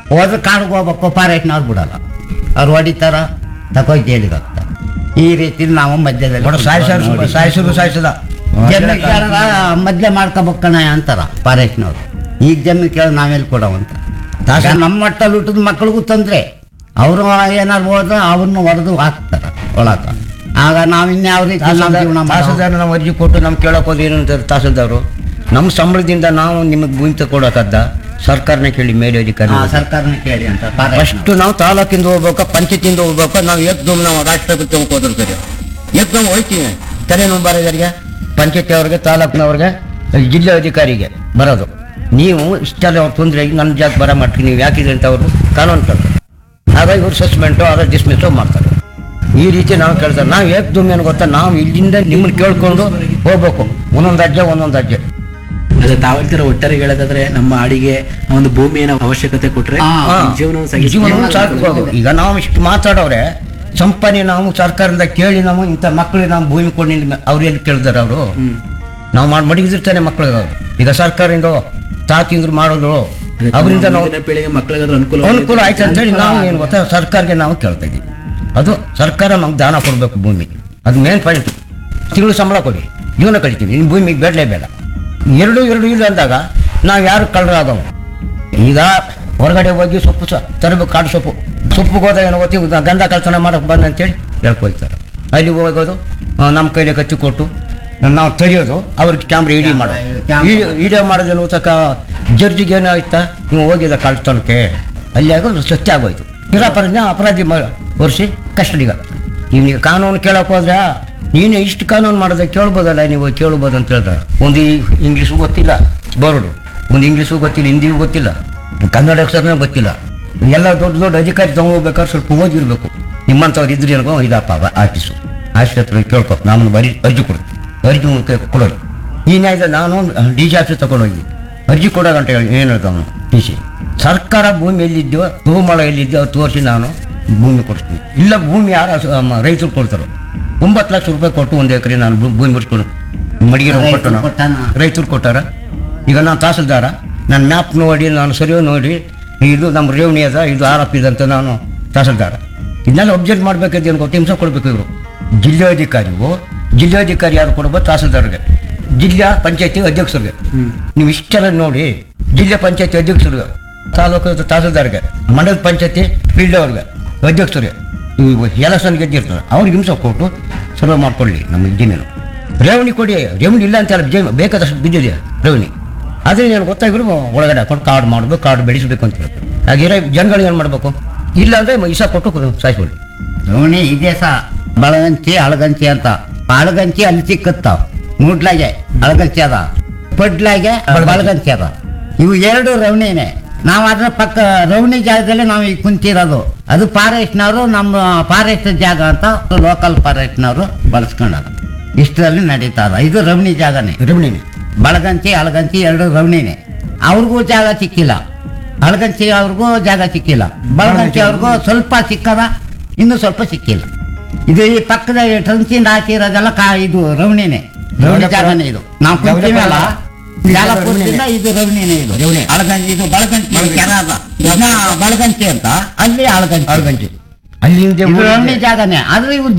ಹೋದ್ರೆ ಕಾಡಿಗೆ ಹೋಗ್ಬೇಕು ಫಾರೆಸ್ಟ್ನವ್ರು ಬಿಡಲ್ಲ ಅವ್ರು ಹೊಡಿತಾರ ತಗೋ ಜೈಲಿಗೆ ಹಾಕ್ತಾರೆ ಈ ರೀತಿ ನಾವು ಮಧ್ಯದಲ್ಲಿ ನೋಡು ಸಾಯಿಸೋರು ಸಾಯಿಸೋರು ಸಾಯಿಸದ ಜಮೀನು ಕೇಳಾರ ಮದ್ಲೆ ಮಾಡ್ಕೋಬೇಕಣ ಅಂತಾರ ಫಾರೆಸ್ಟ್ನವ್ರು ಈಗ ಜಮೀನು ಕೇಳ ನಾವೆಲ್ಲಿ ಕೊಡವಂತ ಈಗ ನಮ್ಮ ಮಟ್ಟಲ್ಲಿ ಹುಟ್ಟಿದ ಮಕ್ಳಿಗೂ ತೊಂದ್ರೆ ಅವರು ಏನಾರು ಹೋದ್ರೆ ಅವ್ರನ್ನ ಹೊಡೆದು ಹಾಕ್ತಾರ ಒಳಕ ಆಗ ನಾವು ಇನ್ಯಾವ ರೀತಿ ನಮ್ಮ ಜೀವನ ಮಾಡೋದು? ತಹಸೀಲ್ದಾರ್ ನಾವು ಅರ್ಜಿ ಕೊಟ್ಟು ನಮ್ಗೆ ಕೇಳಕ್ ಹೋದ್ರೆ ಏನು ಅಂತಾರೆ ತಹಸೀಲ್ದಾರು ನಮ್ಮ ಸಂಬಳದಿಂದ ನಾವು ನಿಮಗೆ ಭೂಮಿ ತಗೊಡಕದ್ದ ಸರ್ಕಾರನೇ ಕೇಳಿ ಮೇಲೆ ಅಧಿಕಾರಿ ಹಾ, ಸರ್ಕಾರನೇ ಕೇಳಿ ಅಂತ ಫಸ್ಟ್ ನಾವು ತಾಲೂಕಿಂದ ಹೋಗ್ಬೇಕು ಪಂಚಾಯತಿಂದ ಹೋಗ್ಬೇಕು ನಾವು ಏಕ್ದಮ್ ನಾವು ರಾಷ್ಟ್ರಪತಿ ಹೋಗೋದ್ರಿ ಏಕ್ದಮ್ ಹೋಯ್ತೀವಿ ತಲೆನೋವು ಬರೋದರಿಗೆ ಪಂಚಾಯತಿ ಅವ್ರಿಗೆ ತಾಲೂಕಿನವ್ರಿಗೆ ಜಿಲ್ಲೆ ಅಧಿಕಾರಿಗೆ ಬರೋದು ನೀವು ಇಷ್ಟೆಲ್ಲ ಅವ್ರು ತೊಂದರೆ ಆಗಿ ನನ್ನ ಜಾಗ ಬರ ಮಾಡ್ತೀವಿ ನೀವು ಯಾಕಿದೆ ಅಂತ ಅವರು ಕಾನೂನು ತಂದು ಆಗ ಇವ್ರು ಸಸ್ಪೆಂಟು ಆಗ ಡಿಸ್ಮಿಸು ಮಾಡ್ತಾರೆ ಈ ರೀತಿ ನಾವು ಕೇಳ್ತಾರೆ ನಾವು ಏಕ್ದಮ್ ಏನು ಗೊತ್ತಾ ನಾವು ಇಲ್ಲಿಂದ ನಿಮ್ಮನ್ನ ಕೇಳ್ಕೊಂಡು ಹೋಗ್ಬೇಕು ಒಂದೊಂದು ಅಜ್ಜೆ ಒಂದೊಂದು ಅಜ್ಜೆ ಅದೇ ತಾವ್ ಹೇಳ್ತೀರ ಒಟ್ಟಾರೆ ಹೇಳೋದಾದ್ರೆ ನಮ್ಮ ಆಡಿಗೆ ಒಂದು ಭೂಮಿಯ ಅವಶ್ಯಕತೆ ಕೊಟ್ರೆ ಹಾ, ಹಾ. ಜೀವನವನ್ನು ಸಾಗಿಸ್ಬೋದು. ಜೀವನವನ್ನು ಸಾಕ್ಬೋದು. ಈಗ ನಾವು ಇಷ್ಟು ಮಾತಾಡೋರೆ ಸಂಪನೆ ನಾವು ಸರ್ಕಾರದಿಂದ ಕೇಳಿ ನಾವು ಇಂಥ ಮಕ್ಕಳಿಗೆ ನಾವು ಭೂಮಿ ಕೊಡಿ ಅವ್ರು ಎಲ್ಲಿ ಕೇಳಿದಾರೆ ಅವರು ಹ್ಮ್. ನಾವು ಮಾಡಿ ಮಡಗಿದಿರ್ತಾನೆ ಮಕ್ಕಳಿಗೆ ಅವ್ರು. ಈಗ ಸರ್ಕಾರದಿಂದ ತಾತಿಂದ್ರು ಮಾಡೋದು ಅದೇ ಅವರಿಂದ ನಾವು ಮುಂದಿನ ಪೀಳಿಗೆ ಮಕ್ಕಳಿಗೆ ಅನುಕೂಲ ಅನುಕೂಲ ಆಯ್ತು ಅಂತೇಳಿ ನಾವು ಏನು ಗೊತ್ತಾ ಸರ್ಕಾರಕ್ಕೆ ನಾವು ಕೇಳ್ತಾ ಇದ್ದೀವಿ ಅದು ಸರ್ಕಾರ ನಮ್ಗೆ ದಾನ ಕೊಡಬೇಕು ಭೂಮಿ ಅದು ಮೇನ್ ಪಾಯಿಂಟ್ ತಿಂಗಳು ಸಂಬಳ ಕೊಡಿ ಜೀವನ ಕಳಿತೀವಿ ನಿಮ್ಮ ಭೂಮಿಗೆ ಬೇಡಲೇ ಬೇಡ ಎರಡು ಎರಡು ಇಲ್ಲ ಅಂದಾಗ ನಾವು ಯಾರು ಕಳ್ಳರಾದವು ಈಗ ಹೊರಗಡೆ ಹೋಗಿ ಸೊಪ್ಪು ಸ ತರಬೇಕು ಕಾಡು ಸೊಪ್ಪು ಸೊಪ್ಪು ಹೋದ ಏನೋ ಗೊತ್ತಿ ಗಂಧ ಕಳ್ತನ ಮಾಡಕ್ಕೆ ಬಂದ ಅಂತೇಳಿ ಹೇಳ್ಕೊಳ್ತಾರೆ ಅಲ್ಲಿ ಹೋಗೋದು ನಮ್ಮ ಕೈಲಿ ಕತ್ತಿ ಕೊಟ್ಟು ನಾವು ತೆರೆಯೋದು ಅವ್ರಿಗೆ ಕ್ಯಾಮ್ರಾ ಇಡಿ ಮಾಡೋದು ವಿಡಿಯೋ ಮಾಡೋದೇನು ತಕ್ಕ ಜಡ್ಜಿಗೆ ಏನಾಯ್ತಾ ನೀವು ಹೋಗಿದ ಕಳ್ತನಕ್ಕೆ ಅಲ್ಲಿ ಆಗೋದು ಸತ್ಯ ಆಗೋಯ್ತು ನಿರಾಪರಾಧ ಅಪರಾಧಿ ಒರೆಸಿ ಕಸ್ಟಡಿಗೆ ನೀವು ಕಾನೂನು ಕೇಳಕ್ ಹೋದ್ರೆ ನೀನು ಇಷ್ಟು ಕಾನೂನು ಮಾಡೋದೇ ಕೇಳ್ಬೋದಲ್ಲ ನೀವು ಕೇಳ್ಬೋದು ಅಂತ ಹೇಳಿದ್ರೆ ಒಂದು ಇಂಗ್ಲೀಷು ಗೊತ್ತಿಲ್ಲ ಬೋರ್ಡು ಒಂದು ಇಂಗ್ಲೀಷು ಗೊತ್ತಿಲ್ಲ ಹಿಂದಿಯೂ ಗೊತ್ತಿಲ್ಲ ಕನ್ನಡ ಅಕ್ಷರನೇ ಗೊತ್ತಿಲ್ಲ ಎಲ್ಲ ದೊಡ್ಡ ದೊಡ್ಡ ಅಧಿಕಾರಿ ತಗೊಂಡ್ಬೇಕಾದ್ರೆ ಸ್ವಲ್ಪ ಓದಿರ್ಬೇಕು ನಿಮ್ಮಂಥವ್ರು ಇದ್ರಿ ಅನ್ಕೋ ಇದಪ್ಪ ಆಫೀಸು ಆಫೀಸ್ ಹತ್ರ ಕೇಳ್ಕೊ ನಾನು ಬರೀ ಅರ್ಜಿ ಕೊಡ್ತೀನಿ ಅರ್ಜಿ ಮೂಲಕ ಕೊಡೋದು ಈ ನ್ಯಾಯದ ನಾನು ಡಿ ಜಿ ಆಫೀಸ್ ತಗೊಂಡೋಗಿ ಅರ್ಜಿ ಕೊಡೋದು ಅಂತ ಹೇಳಿ ಏನು ಹೇಳ್ತಾವ ಟಿ ಸಿ ಸರ್ಕಾರ ಭೂಮಿ ಎಲ್ಲಿದ್ಯೋ ಬಹುಮಳ ಎಲ್ಲಿದ್ಯೋ ಅದು ತೋರಿಸಿ ನಾನು ಭೂಮಿ ಕೊಡ್ತೀನಿ ಇಲ್ಲ ಭೂಮಿ ಯಾರು ರೈತರು ಕೊಡ್ತಾರೋ ಒಂಬತ್ತು ಲಕ್ಷ ರೂಪಾಯಿ ಕೊಟ್ಟು ಒಂದು ಎಕರೆ ನಾನು ಭೂ- ಭೂಮಿ ಬಿಡ್ಸ್ಕೊಂಡು ಮಡಿಗಿರೋ ರೈತರು ಕೊಟ್ಟು ನಾನು ಕೊಟ್ಟಾನ. ರೈತರು ಕೊಟ್ಟಾರ ಈಗ ನಾನು ತಹಸೀಲ್ದಾರ ನನ್ನ ಮ್ಯಾಪ್ ನೋಡಿ ನಾನು ಸರಿಯೋ ನೋಡಿ ಇದು ನಮ್ಮ ರೇವಣಿ ಅದ ಇದು ಆರೋಪ ಇದೆ ಅಂತ ನಾನು ತಹಸೀಲ್ದಾರ ಇದನ್ನೆಲ್ಲ ಅಬ್ಜೆಕ್ಟ್ ಮಾಡ್ಬೇಕಾದ್ರೆ ಏನು ಗೊತ್ತು ಹಿಂಸೆ ಕೊಡಬೇಕು ಇವರು ಜಿಲ್ಲಾಧಿಕಾರಿಗೂ ಜಿಲ್ಲಾಧಿಕಾರಿ ಯಾರು ಕೊಡ್ಬೋದು ತಹಸೀಲ್ದಾರ್ಗೆ ಜಿಲ್ಲಾ ಪಂಚಾಯತಿ ಅಧ್ಯಕ್ಷರಿಗೆ ಹ್ಮ್. ನೀವು ಇಷ್ಟೆಲ್ಲ ನೋಡಿ ಜಿಲ್ಲಾ ಪಂಚಾಯತಿ ಅಧ್ಯಕ್ಷರಿಗೆ ತಾಲೂಕು ತಹಸೀಲ್ದಾರ್ಗೆ ಮಂಡಲ ಪಂಚಾಯತಿ ಫೀಲ್ಡ್ ಅವ್ರಿಗೆ ಅಧ್ಯಕ್ಷರಿಗೆ ಇವು ಎಲೆಕ್ಷನ್ ಗೆದ್ದಿರ್ತಾರೆ ಅವ್ರಿಗೆ ಹಿಂಸೆ ಕೊಟ್ಟು ಸರ್ವೆ ಮಾಡ್ಕೊಳ್ಳಿ ನಮ್ಮ ಜಮೀನು ರೇವಣಿ ಕೊಡಿ ರೇವಣಿ ಇಲ್ಲ ಅಂತ ಹೇಳಿ ಜಮೀನು ಬೇಕಾದಷ್ಟು ಬಿದ್ದಿದೆ ರೇವಣಿ ಆದರೆ ಏನು ಗೊತ್ತಾಗಿರೋ ಒಳಗಡೆ ಹಾಕೊಂಡು ಕಾರ್ಡ್ ಮಾಡಬೇಕು ಕಾರ್ಡ್ ಬೆಳೆಸಬೇಕು ಅಂತ ಹೇಳ್ತಾರೆ ಹಾಗಿರೋ ಜನಗಳಿಗೆ ಏನು ಮಾಡಬೇಕು ಇಲ್ಲ ಅಂದರೆ ಇಸ ಕೊಟ್ಟು ಸಾಯಿಸ್ಕೊಳ್ಳಿ ರೋಣಿ ಇದೆ ಸಹ ಬಳಗಂಚಿ ಅಳಗಂಚಿ ಅಂತ ಅಳಗಂಚಿ ಅಲ್ಲಿ ಸಿಕ್ಕತ್ತಾವ ಮೂಡ್ಲಾಗೆ ಅಳಗಂಚಿ ಅದ ಪಡ್ಲಾಗೆ ಬಳಗಂಚಿ ಅದ ಇವು ಎರಡು ರವಣಿನೇ ನಾವು ಅದ್ರ ಪಕ್ಕ ರವಣಿ ಜಾಗದಲ್ಲಿ ನಾವು ಈಗ ಕುಂತಿರೋದು ಅದು ಫಾರೆಸ್ಟ್ನವರು ನಮ್ಮ ಫಾರೆಸ್ಟ್ ಜಾಗ ಅಂತ ಲೋಕಲ್ ಫಾರೆಸ್ಟ್ನವರು ಬಳಸ್ಕೊಂಡಾರ ಇಷ್ಟರಲ್ಲಿ ನಡೀತಾ ಇದೆ ಇದು ರವಣಿ ಜಾಗನೇ ರೇವಣಿನೇ ಬಳಗಂಚಿ ಅಳಗಂಚಿ ಎರಡು ರವಣಿನೇ ಅವ್ರಿಗೂ ಜಾಗ ಸಿಕ್ಕಿಲ್ಲ ಅಳಗಂಚಿ ಅವ್ರಿಗೂ ಜಾಗ ಸಿಕ್ಕಿಲ್ಲ ಬಳಗಂಚಿ ಅವ್ರಿಗೂ ಸ್ವಲ್ಪ ಸಿಕ್ಕದ ಇನ್ನು ಸ್ವಲ್ಪ ಸಿಕ್ಕಿಲ್ಲ ಇದು ಈ ಪಕ್ಕದ ಟಂಚಿಂದ ಹಾಕಿರೋದೆಲ್ಲ ಕಾ ಇದು ರವಣಿನೇ ರವಣಿ ಜಾಗನೇ ಇದು ನಾವು ಕುಂತೀವಲ್ಲ ಜಾಲಪುರದಿಂದ ಇದು ರವಣಿನೇ ಇದು ರವಣಿ. ಅಳಗಂಚಿ ಇದು ಬಳಗಂಚಿ ಕೆರ ಅದ ಇದನ್ನ ಬಳಗಂಚಿ ಅಂತ ಅಲ್ಲಿ ಅಳಗಂಚಿ ಆರು ಗಂಟೆ ಅಲ್ಲಿಂದ ಇದು ರವಣಿ ಜಾಗನೇ ಆದ್ರೆ ಇವ್ರು